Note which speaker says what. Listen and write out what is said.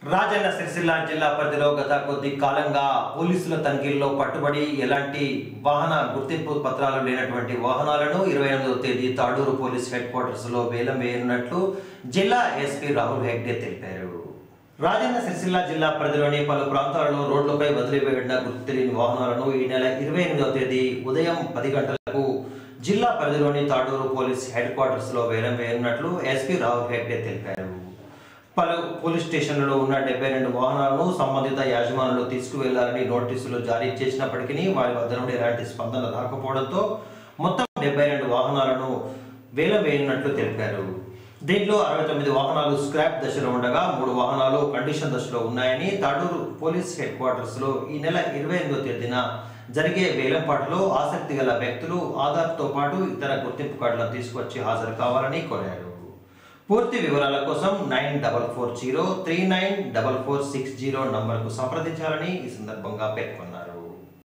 Speaker 1: రాజన్న సిరిసిల్ల జిల్లా పరిధిలో గత కొద్ది కాలంగా పోలీసుల తనిఖీల్లో పట్టుబడి ఎలాంటి వాహన గుర్తింపు పత్రాలు లేనటువంటి వాహనాలను ఇరవై ఎనిమిదవ తేదీ తాడూరు పోలీస్ హెడ్ క్వార్టర్స్ లో వేలం వేయనున్నట్లు జిల్లా ఎస్పీ రాహుల్ హెగ్డే తెలిపారు రాజన్న సిరిసిల్ల జిల్లా పరిధిలోని పలు ప్రాంతాలలో రోడ్లపై వదిలివేయబడిన గుర్తు తెలియని వాహనాలను ఈ నెల ఇరవై ఎనిమిదవ తేదీ ఉదయం పది గంటలకు జిల్లా పరిధిలోని తాడూరు పోలీస్ హెడ్ క్వార్టర్స్ లో వేలం వేయనున్నట్లు ఎస్పీ రాహుల్ హెగ్డే తెలిపారు పలు పోలీస్ స్టేషన్లలో ఉన్న డెబ్బై రెండు వాహనాలను సంబంధిత యాజమానులు తీసుకువెళ్లాలని నోటీసులు జారీ చేసినప్పటికీ వారి వద్ద నుండి ఎలాంటి స్పందన రాకపోవడంతో మొత్తం డెబ్బై రెండు వాహనాలను వేలం వేయనున్నట్లు తెలిపారు దీంట్లో అరవై తొమ్మిది వాహనాలు స్క్రాప్ దశలో ఉండగా మూడు వాహనాలు కండిషన్ దశలో ఉన్నాయని తాడూరు పోలీస్ హెడ్ క్వార్టర్స్ లో ఈ నెల ఇరవై ఎనిమిదో తేదీన జరిగే వేలంపాటులో ఆసక్తి గల వ్యక్తులు ఆధార్తో పాటు ఇతర గుర్తింపు కార్డులను తీసుకొచ్చి హాజరు కావాలని కోరారు పూర్తి వివరాల కోసం nine double four zero three nine double four six zero నంబర్కు సంప్రదించాలని ఈ సందర్భంగా పేర్కొన్నారు